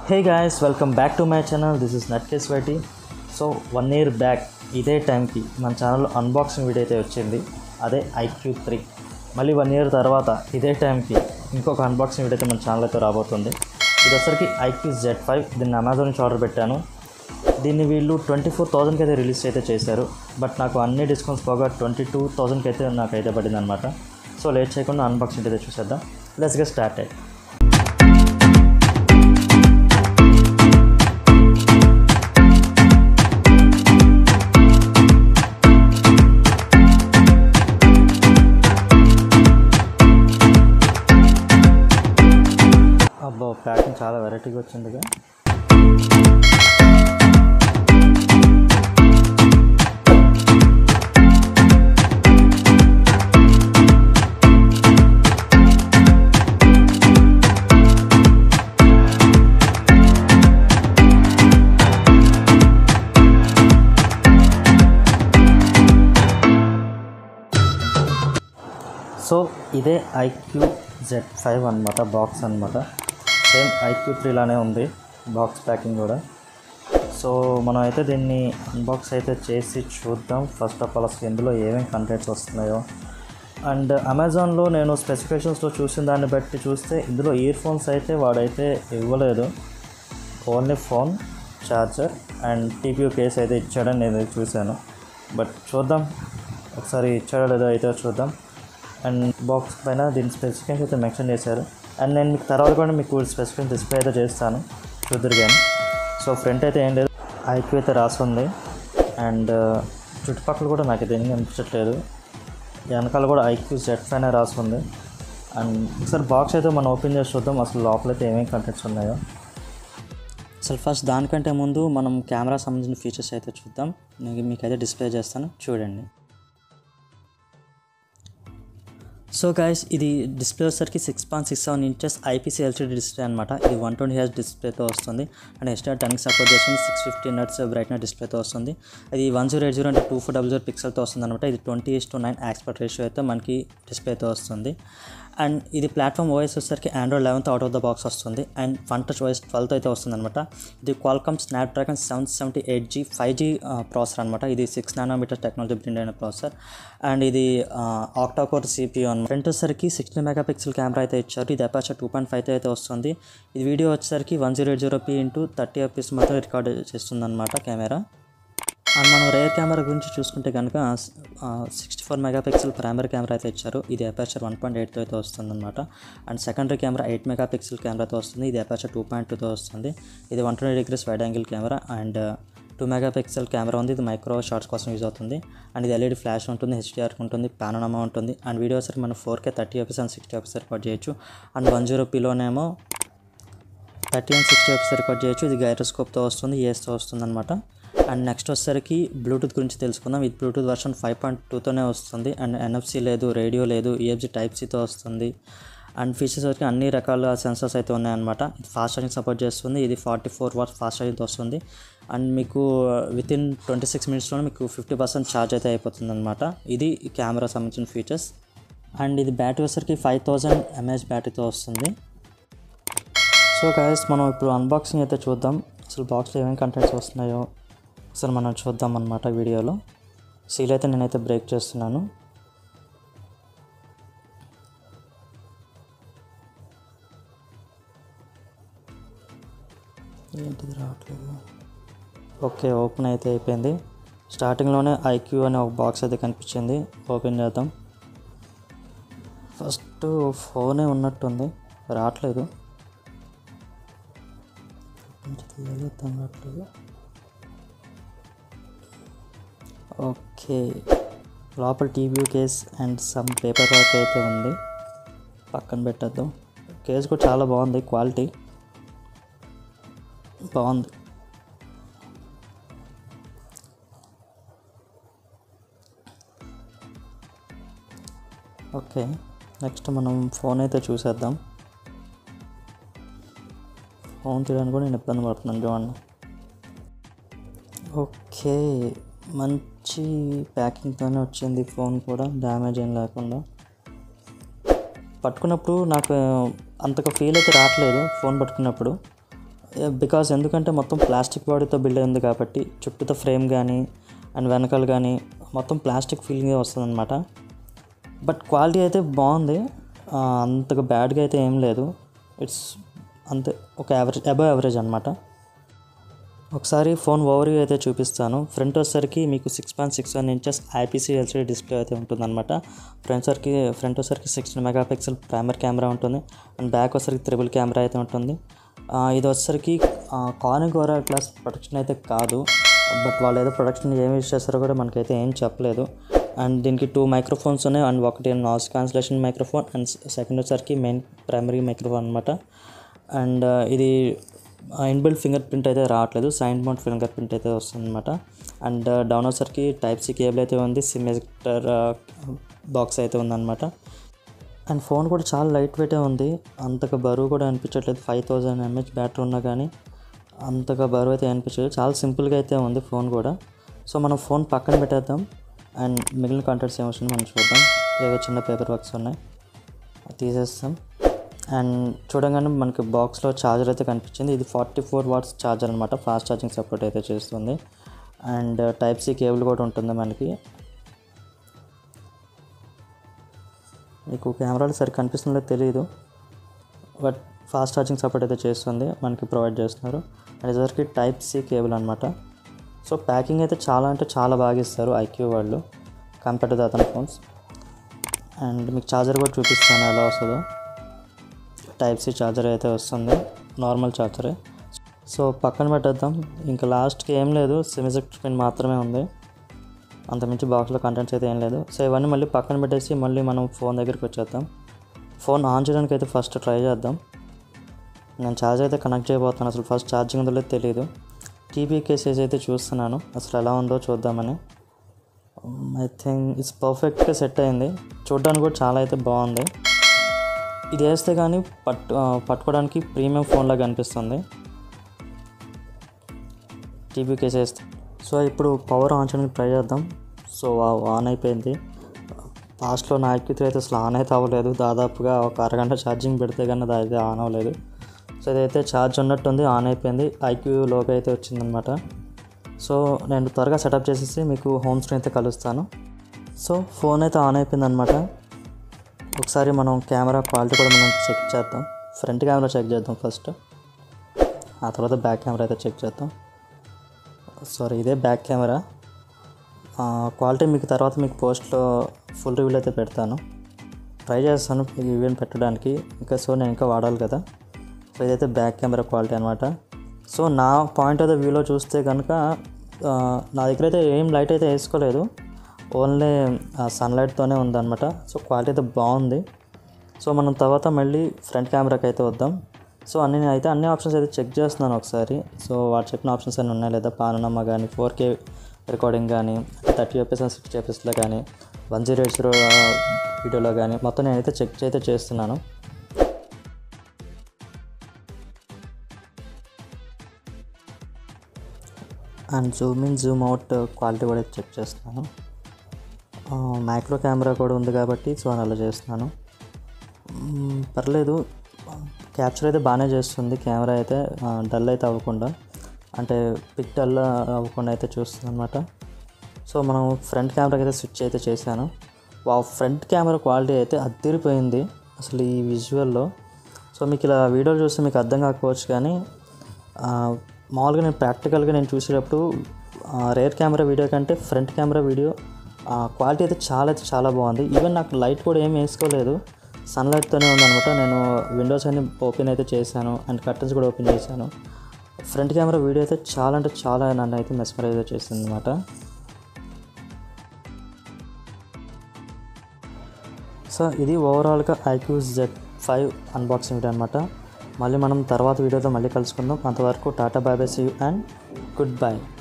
hey guys welcome back to my channel this is nutcase YT so one year back ఇదే టైంకి మన ఛానల్లో unboxing video అయితే వచ్చింది అదే ఐక్యూ త్రీ మళ్ళీ వన్ ఇయర్ తర్వాత ఇదే టైంకి ఇంకొక అన్బాక్సింగ్ వీడియో అయితే మన ఛానల్ అయితే రాబోతుంది ఇది వచ్చరికి ఐక్యూ జెడ్ ఫైవ్ దీన్ని అమెజాన్ నుంచి ఆర్డర్ పెట్టాను దీన్ని వీళ్ళు ట్వంటీ ఫోర్ థౌసండ్కి అయితే రిలీజ్ అయితే చేశారు బట్ నాకు అన్ని డిస్కౌంట్స్ పోగా ట్వంటీ టూ థౌసండ్కి అయితే నాకైతే పడింది అనమాట సో లేట్ చేయకుండా అన్బాక్సింగ్ అయితే చూసేద్దాం లెట్స్ గెట్ స్టార్ట్ అయ్యి అబ్బో ప్యాకింగ్ చాలా వెరైటీగా వచ్చిందిగా సో ఇదే ఐక్యూ జెడ్ ఫైవ్ అనమాట బాక్స్ అనమాట సేమ్ ఐక్యూ త్రీలానే ఉంది బాక్స్ ప్యాకింగ్ కూడా సో మనం అయితే దీన్ని అన్బాక్స్ అయితే చేసి చూద్దాం ఫస్ట్ ఆఫ్ ఆల్ అసలు ఇందులో ఏమేమి కంటెంట్స్ వస్తున్నాయో అండ్ అమెజాన్లో నేను స్పెసిఫికేషన్స్లో చూసిన దాన్ని బట్టి చూస్తే ఇందులో ఇయర్ ఫోన్స్ అయితే వాడైతే ఇవ్వలేదు only phone charger and TPU case అయితే ఇచ్చాడని నేను చూశాను బట్ చూద్దాం ఒకసారి ఇచ్చాడో లేదో అయితే చూద్దాం అండ్ బాక్స్ పైన దీని స్పెసిఫికేషన్స్ అయితే మెన్షన్ చేశారు అండ్ నేను మీకు తర్వాత కూడా మీకు స్పెసిఫికేషన్ డిస్ప్లే అయితే చేస్తాను చూద్దరు కానీ సో ఫ్రంట్ అయితే ఏం లేదు ఐక్యూ అయితే రాస్తుంది అండ్ చుట్టుపక్కల కూడా నాకు ఇది ఏం కనిపించట్లేదు వెనకాల కూడా ఐక్యూ జెడ్ ఫైన్ రాస్తుంది అండ్ ఒకసారి బాక్స్ అయితే మనం ఓపెన్ చేసి చూద్దాం అసలు లోపలైతే ఏమేమి కంటెంట్స్ ఉన్నాయో అసలు ఫస్ట్ దానికంటే ముందు మనం కెమెరా సంబంధించిన ఫీచర్స్ అయితే చూద్దాం నేను మీకైతే డిస్ప్లే చేస్తాను చూడండి సో గైస్ ఇది డిస్ప్లే వచ్చేసరికి six point six seven inches IPS LCD display అనమాట ఇది వన్ ట్వంటీ హెచ్ డిస్ప్లేతో వస్తుంది అండ్ ఎక్స్ట్రా టెన్కి సపోర్ట్ చేస్తుంది సిక్స్ ఫిఫ్టీ నట్స్ బ్రైట్నెస్ డిస్ప్లేతో వస్తుంది ఇది వన్ జీరో ఎయిట్ జీరో అంటే టూ ఫోర్ డబల్ జీరో పిక్సెల్తో వస్తుంది అనమాట ఇది twenty is to nine aspect ratio అయితే మనకి డిస్ప్లేతో వస్తుంది అండ్ ఇది ప్లాట్ఫామ్ ఓఎస్ వచ్చేసరికి Android eleventh out of the box వస్తుంది and one touch OS twelfth అయితే వస్తుంది అనమాట ఇది Qualcomm Snapdragon seven seventy eight G five G processor అనమాట ఇది సిక్స్ నానోమీటర్ టెక్నాలజీ బ్రిండ్ అయిన ప్రాసెసర్ అండ్ ఇది ఆక్టాకోర్ సిపియూ అనమాట ఫ్రంట్ వచ్చేసరికి సిక్స్టీ మెగా పిక్సెల్ కెమెరా అయితే ఇచ్చారు ఇది అపాచర్ టూ పాయింట్ ఫైవ్ అయితే వస్తుంది ఇది వీడియో వచ్చేసరికి one zero eight zero P into thirty FPS మాత్రం రికార్డ్ చేస్తుంది అనమాట కెమెరా అండ్ మనం రేర్ కెమెరా గురించి చూసుకుంటే కనుక sixty four megapixel primary camera అయితే ఇచ్చారు ఇది అపాచర్ వన్ పాయింట్ ఎయిట్తో అయితే వస్తుంది అనమాట and secondary camera eight megapixel కెమెరాతో వస్తుంది ఇది అపాచర్ టూ పాయింట్ టూతో వస్తుంది ఇది one twenty degrees wide angle camera and two megapixel camera ఉంది ఇది మైక్రో షార్ట్స్ కోసం యూజ్ అవుతుంది అండ్ ఇది ఎల్ఈడి ఫ్లాష్ ఉంటుంది హెచ్డిఆర్ ఉంటుంది పానోనమా ఉంటుంది అండ్ వీడియో సరికి మనం four K thirty FPS and sixty FPS record చేయొచ్చు అండ్ వన్ జీరో పీలోనేమో thirty and sixty FPS record చేయొచ్చు ఇది గైరోస్కోప్తో వస్తుంది ఏస్తో వస్తుంది అనమాట అండ్ నెక్స్ట్ వచ్చేసరికి బ్లూటూత్ గురించి తెలుసుకుందాం ఇది బ్లూటూత్ వర్షన్ ఫైవ్ పాయింట్ టూతోనే వస్తుంది అండ్ ఎన్ఎఫ్సి లేదు రేడియో లేదు ఈఎఫ్జీ టైప్ సితో వస్తుంది అండ్ ఫీచర్స్ వరకు అన్ని రకాల సెన్సర్స్ అయితే ఉన్నాయన్నమాట ఇది ఫాస్ట్ ఛార్జింగ్ సపోర్ట్ చేస్తుంది ఇది ఫార్టీ ఫోర్ వాట్స్ ఫాస్ట్ ఛార్జింగ్తో వస్తుంది అండ్ మీకు విత్ ఇన్ ట్వంటీ సిక్స్ మినిట్స్లో మీకు ఫిఫ్టీ పర్సెంట్ ఛార్జ్ అయితే అయిపోతుంది అనమాట ఇది కెమెరా సంబంధించిన ఫీచర్స్ అండ్ ఇది బ్యాటరీ వచ్చేసరికి ఫైవ్ థౌజండ్ ఎంఏహెచ్ బ్యాటరీతో వస్తుంది సో గాయస్ మనం ఇప్పుడు అన్బాక్సింగ్ అయితే చూద్దాం అసలు బాక్స్లో ఏమేమి కంటెంట్స్ వస్తున్నాయో అసలు మనం చూద్దాం అనమాట వీడియోలో సీల్ అయితే నేనైతే బ్రేక్ చేస్తున్నాను ఏంటిది రావట్లేదు ఓకే ఓపెన్ అయితే అయిపోయింది స్టార్టింగ్లోనే ఐక్యూ అనే ఒక బాక్స్ అయితే కనిపించింది ఓపెన్ చేద్దాం ఫస్ట్ ఫోనే ఉన్నట్టుంది రావట్లేదు అర్థం కావట్లేదు ఓకే లోపల TV case and some paper work అయితే ఉంది పక్కన పెట్టద్దాం కేస్ కూడా చాలా బాగుంది క్వాలిటీ బాగుంది ఓకే నెక్స్ట్ మనం ఫోన్ అయితే చూసేద్దాం ఫోన్ తీయడానికి కూడా నేను ఇబ్బంది పడుతున్నాను చూడండి ఓకే మంచి ప్యాకింగ్తోనే వచ్చింది ఫోన్ కూడా డ్యామేజ్ ఏం లేకుండా పట్టుకున్నప్పుడు నాకు అంతగా ఫీల్ అయితే రావట్లేదు ఫోన్ పట్టుకున్నప్పుడు బికాస్ ఎందుకంటే మొత్తం ప్లాస్టిక్ బాడీతో బిల్డ్ అయింది కాబట్టి చుట్టూతో ఫ్రేమ్ కానీ అండ్ వెనకాల కానీ మొత్తం ప్లాస్టిక్ ఫీలింగ్ వస్తుంది అనమాట బట్ క్వాలిటీ అయితే బాగుంది ఆ, అంతగా బ్యాడ్గా అయితే ఏం లేదు ఇట్స్ అంతే ఒక యావరేజ్ అబవ్ యావరేజ్ అనమాట ఒకసారి ఫోన్ ఓవర్వ్యూ అయితే చూపిస్తాను ఫ్రంట్ వచ్చేసరికి మీకు six point six one inches IPS LCD display అయితే ఉంటుందన్నమాట ఫ్రంట్ సరికి ఫ్రంట్ వచ్చేసరికి sixteen megapixel primary camera ఉంటుంది అండ్ బ్యాక్ వచ్చేసరికి త్రిబుల్ కెమెరా అయితే ఉంటుంది ఆ, ఇది వచ్చేసరికి కార్నింగ్ ఓరా క్లాస్ ప్రొటెక్షన్ అయితే కాదు బట్ వాళ్ళు ఏదో ప్రొడక్షన్ ఏమి యూస్ చేస్తారో కూడా మనకైతే ఏం చెప్పలేదు అండ్ దీనికి టూ మైక్రోఫోన్స్ ఉన్నాయి అండ్ ఒకటి noise cancellation microphone and second వచ్చేసరికి మెయిన్ ప్రైమరీ మైక్రోఫోన్ అనమాట అండ్ ఇది ఇన్బిల్డ్ ఫింగర్ ప్రింట్ అయితే రావట్లేదు సైన్ మౌంట్ ఫింగర్ ప్రింట్ అయితే వస్తుందన్నమాట అండ్ డౌన్ వచ్చేసరికి టైప్ సి కేబుల్ అయితే ఉంది సిమ్ ఎజెక్టర్ బాక్స్ అయితే ఉందన్నమాట అండ్ ఫోన్ కూడా చాలా లైట్ వెయిటే ఉంది అంతగా బరువు కూడా అనిపించట్లేదు ఫైవ్ థౌజండ్ ఎంహెచ్ బ్యాటరీ ఉన్నా కానీ అంతగా బరువు అయితే అనిపించలేదు చాలా సింపుల్గా అయితే ఉంది ఫోన్ కూడా సో మనం ఫోన్ పక్కన పెట్టేద్దాం అండ్ మిగిలిన కాంటాక్ట్స్ ఏమొస్తుంది మనం చూద్దాం ఏవో చిన్న పేపర్ వర్క్స్ ఉన్నాయి అది తీసేస్తాం అండ్ చూడగానే మనకి బాక్స్లో ఛార్జర్ అయితే కనిపించింది ఇది ఫార్టీ ఫోర్ వాట్స్ ఛార్జర్ అనమాట ఫాస్ట్ ఛార్జింగ్ సపోర్ట్ అయితే చేస్తుంది అండ్ టైప్ సి కేబుల్ కూడా ఉంటుంది మనకి మీకు కెమెరాలు సరి కనిపిస్తుందో తెలియదు బట్ ఫాస్ట్ ఛార్జింగ్ సపోర్ట్ అయితే చేస్తుంది మనకి ప్రొవైడ్ చేస్తున్నారు అండ్ ఇదివరకు టైప్ సి కేబుల్ అనమాట సో ప్యాకింగ్ అయితే చాలా అంటే చాలా బాగా ఇస్తారు ఐక్యూ వాళ్ళు కంపేర్ టు అతని ఫోన్స్ అండ్ మీకు ఛార్జర్ కూడా చూపిస్తాను ఎలా వస్తుందో టైప్ సి ఛార్జర్ అయితే వస్తుంది నార్మల్ ఛార్జరే సో పక్కన పెట్టేద్దాం ఇంకా లాస్ట్కి ఏం లేదు సెమిసెక్ట్ పిన్ మాత్రమే ఉంది అంతమించి బాక్స్లో కంటెంట్స్ అయితే ఏం లేదు సో ఇవన్నీ మళ్ళీ పక్కన పెట్టేసి మళ్ళీ మనం ఫోన్ దగ్గరికి వచ్చేద్దాం ఫోన్ ఆన్ చేయడానికి అయితే ఫస్ట్ ట్రై చేద్దాం నేను ఛార్జ్ అయితే కనెక్ట్ చేయబోతున్నాను అసలు ఫస్ట్ ఛార్జింగ్ ఉందో లేదో తెలియదు టీవీ కేసెస్ అయితే చూస్తున్నాను అసలు ఎలా ఉందో చూద్దామని ఐ థింక్ ఇట్స్ పర్ఫెక్ట్గా సెట్ అయింది చూడడానికి కూడా చాలా అయితే బాగుంది ఇది వేస్తే కానీ పట్టు ఆ, పట్టుకోవడానికి ప్రీమియం ఫోన్లాగా అనిపిస్తుంది టీవీ కేసు వేస్తే సో ఇప్పుడు పవర్ ఆన్ చేయడానికి ట్రై చేద్దాం సో ఆ- ఆన్ అయిపోయింది లాస్ట్లో నా ఐక్యూతో అయితే అసలు ఆన్ అయితే అవ్వలేదు దాదాపుగా ఒక అరగంట ఛార్జింగ్ పెడితే కానీ అది అయితే ఆన్ అవ్వలేదు సో ఇదైతే ఛార్జ్ ఉన్నట్టుంది ఆన్ అయిపోయింది ఐక్యూ లోకి అయితే వచ్చిందనమాట సో నేను త్వరగా సెటప్ చేసేసి మీకు హోమ్ స్క్రీన్ అయితే కలుస్తాను సో ఫోన్ అయితే ఆన్ అయిపోయింది అనమాట ఒకసారి మనం కెమెరా క్వాలిటీ కూడా మనం చెక్ చేద్దాం ఫ్రంట్ కెమెరా చెక్ చేద్దాం ఫస్ట్ ఆ తర్వాత బ్యాక్ కెమెరా అయితే చెక్ చేద్దాం సారీ ఇదే బ్యాక్ కెమెరా క్వాలిటీ మీకు తర్వాత మీకు పోస్ట్లో ఫుల్ రివ్యూలు అయితే పెడతాను ట్రై చేస్తాను ఈ ఈవెంట్ పెట్టడానికి ఇంకా సో నేను ఇంకా వాడాలి కదా సో ఇదైతే బ్యాక్ కెమెరా క్వాలిటీ అనమాట సో నా పాయింట్ ఆఫ్ ద వ్యూలో చూస్తే కనుక ఆ, నా దగ్గర అయితే ఏం లైట్ అయితే వేసుకోలేదు ఓన్లీ సన్లైట్తోనే ఉందన్నమాట సో క్వాలిటీ అయితే బాగుంది సో మనం తర్వాత మళ్ళీ ఫ్రంట్ కెమెరాకి అయితే వద్దాం సో అన్ని అయితే అన్ని ఆప్షన్స్ అయితే చెక్ చేస్తున్నాను ఒకసారి సో వాడు చెప్పిన ఆప్షన్స్ అన్నీ ఉన్నాయి లేదా పాననమ్మ కానీ ఫోర్ కే రికార్డింగ్ కానీ థర్టీ ఎపిఎస్ అండ్ సిక్స్టీ ఎపిఎస్లో కానీ వన్ జీరో ఎయిట్ జీరో వీడియోలో కానీ మొత్తం నేనైతే చెక్ అయితే చేస్తున్నాను and zoom in zoom out quality కూడా చెక్ చేస్తున్నాను మైక్రో కెమెరా కూడా ఉంది కాబట్టి సో నేను అలా చేస్తున్నాను మ్మ్, పర్లేదు క్యాప్చర్ అయితే బాగానే చేస్తుంది కెమెరా అయితే డల్ అయితే అవ్వకుండా అంటే పిక్ డల్ అవ్వకుండా అయితే చూస్తుంది అనమాట సో మనం ఫ్రంట్ కెమెరాకి అయితే స్విచ్ అయితే చేశాను వా ఫ్రంట్ కెమెరా క్వాలిటీ అయితే అద్దరిపోయింది అసలు ఈ విజువల్లో సో మీకు ఇలా వీడియోలు చూస్తే మీకు అర్థం కాకపోవచ్చు కానీ ఆ, మామూలుగా నేను ప్రాక్టికల్గా నేను చూసేటప్పుడు రేర్ కెమెరా వీడియో కంటే ఫ్రంట్ కెమెరా వీడియో క్వాలిటీ అయితే చాలా అయితే చాలా బాగుంది ఈవెన్ నాకు లైట్ కూడా ఏం వేసుకోలేదు సన్లైట్తోనే ఉందన్నమాట నేను విండోస్ అన్ని ఓపెన్ అయితే చేశాను అండ్ కర్టన్స్ కూడా ఓపెన్ చేశాను ఫ్రంట్ కెమెరా వీడియో అయితే చాలా అంటే చాలా నన్ను అయితే మెస్మరైజ్ చేసింది అనమాట సో ఇది ఓవరాల్గా iQOO Z five unboxing video అనమాట మళ్ళీ మనం తర్వాత వీడియోతో మళ్ళీ కలుసుకుందాం అంతవరకు టాటా bye bye see you and good bye